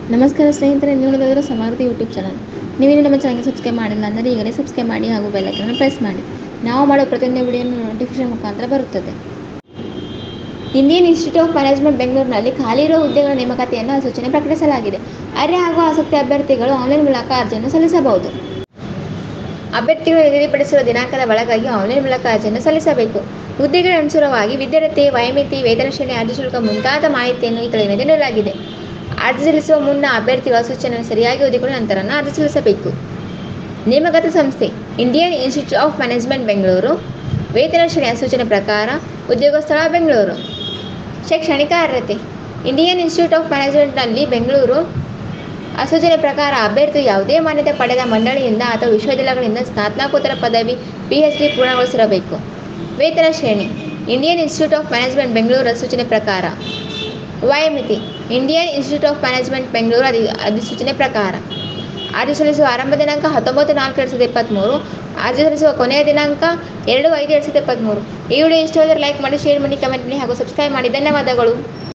ನಮಸ್ಕಾರ ಸ್ನೇಹಿತರೆ ನೀವು ನೋಡಿದ್ರೆ ಸಮೃದ್ಧಿ ಯೂಟ್ಯೂಬ್ ಚಾನಲ್ ನೀವೇನು ನಮ್ಮ ಚಾನಲ್ಗೆ ಸಬ್ಸ್ಕ್ರೈಬ್ ಮಾಡಿಲ್ಲ ಅಂದರೆ ಈಗಲೇ ಸಬ್ಸ್ಕ್ರೈಬ್ ಮಾಡಿ ಹಾಗೂ ಬೆಲ್ಲೈಕನ್ನು ಪ್ರೆಸ್ ಮಾಡಿ ನಾವು ಮಾಡೋ ಪ್ರತಿಯೊಂದು ವಿಡಿಯೋ ನೋಟಿಫಿಕೇಶನ್ ಮುಖಾಂತರ ಬರುತ್ತದೆ ಇಂಡಿಯನ್ ಇನ್ಸ್ಟಿಟ್ಯೂಟ್ ಆಫ್ ಮ್ಯಾನೇಜ್ಮೆಂಟ್ ಬೆಂಗಳೂರಿನಲ್ಲಿ ಖಾಲಿ ಇರುವ ಹುದ್ದೆಗಳ ನೇಮಕಾತಿಯನ್ನು ಸೂಚನೆ ಪ್ರಕಟಿಸಲಾಗಿದೆ ಅರ್ಹ ಹಾಗೂ ಆಸಕ್ತಿ ಅಭ್ಯರ್ಥಿಗಳು ಆನ್ಲೈನ್ ಮೂಲಕ ಅರ್ಜಿಯನ್ನು ಸಲ್ಲಿಸಬಹುದು ಅಭ್ಯರ್ಥಿಗಳು ನಿಗದಿಪಡಿಸಿರುವ ದಿನಾಂಕದ ಒಳಗಾಗಿ ಆನ್ಲೈನ್ ಮೂಲಕ ಅರ್ಜಿಯನ್ನು ಸಲ್ಲಿಸಬೇಕು ಹುದ್ದೆಗಳ ಅನುಸಾರವಾಗಿ ವಿದ್ಯಾರ್ಥಿ ವಯೋಮಿತಿ ವೇತನ ಶ್ರೇಣಿ ಅರ್ಜಿ ಶುಲ್ಕ ಮುಂತಾದ ಮಾಹಿತಿಯನ್ನು ಈ ಕೆಳಗಿನಂತೆ ನೀಡಲಾಗಿದೆ ಅರ್ಜಿ ಸಲ್ಲಿಸುವ ಮುನ್ನ ಅಭ್ಯರ್ಥಿಗಳ ಸೂಚನೆಯನ್ನು ಸರಿಯಾಗಿ ಓದಿಕೊಂಡು ನಂತರ ಅರ್ಜಿ ಸಲ್ಲಿಸಬೇಕು ನೇಮಕಾತಿ ಸಂಸ್ಥೆ Indian Institute of Management Bengaluru ವೇತನ ಶ್ರೇಣಿಯ ಸೂಚನೆ ಪ್ರಕಾರ ಉದ್ಯೋಗ ಸ್ಥಳ ಬೆಂಗಳೂರು ಶೈಕ್ಷಣಿಕ ಅರ್ಹತೆ ಇಂಡಿಯನ್ ಇನ್ಸ್ಟಿಟ್ಯೂಟ್ ಆಫ್ ಮ್ಯಾನೇಜ್ಮೆಂಟ್ನಲ್ಲಿ ಬೆಂಗಳೂರು ಆ ಸೂಚನೆ ಪ್ರಕಾರ ಅಭ್ಯರ್ಥಿ ಯಾವುದೇ ಮಾನ್ಯತೆ ಪಡೆದ ಮಂಡಳಿಯಿಂದ ಅಥವಾ ವಿಶ್ವವಿದ್ಯಾಲಯಗಳಿಂದ ಸ್ನಾತಕೋತ್ತರ ಪದವಿ ಪಿ ಎಚ್ ಡಿ ಪೂರ್ಣಗೊಳಿಸಿರಬೇಕು ವೇತನ ಶ್ರೇಣಿ Indian Institute of Management Bengaluru ಸೂಚನೆ ಪ್ರಕಾರ ವಯೋಮಿತಿ Indian Institute of Management Bengaluru ಅಧಿ ಅಧಿಸೂಚನೆ ಪ್ರಕಾರ ಅರ್ಜಿ ಸಲ್ಲಿಸುವ ಆರಂಭ ದಿನಾಂಕ ಹತ್ತೊಂಬತ್ತು ನಾಲ್ಕು ಎರಡು ಸಾವಿರದ ಇಪ್ಪತ್ತ್ಮೂರು ಅರ್ಜಿ ಸಲ್ಲಿಸುವ ಕೊನೆಯ ದಿನಾಂಕ ಎರಡು ಐದು ಎರಡು ಸಾವಿರದ ಇಪ್ಪತ್ತ್ಮೂರು ಈ ವಿಡಿಯೋ ಇಷ್ಟ ಲೈಕ್ ಮಾಡಿ ಶೇರ್ ಮಾಡಿ ಕಮೆಂಟ್ ಮಾಡಿ ಹಾಗೂ ಸಬ್ಸ್ಕ್ರೈಬ್ ಮಾಡಿ ಧನ್ಯವಾದಗಳು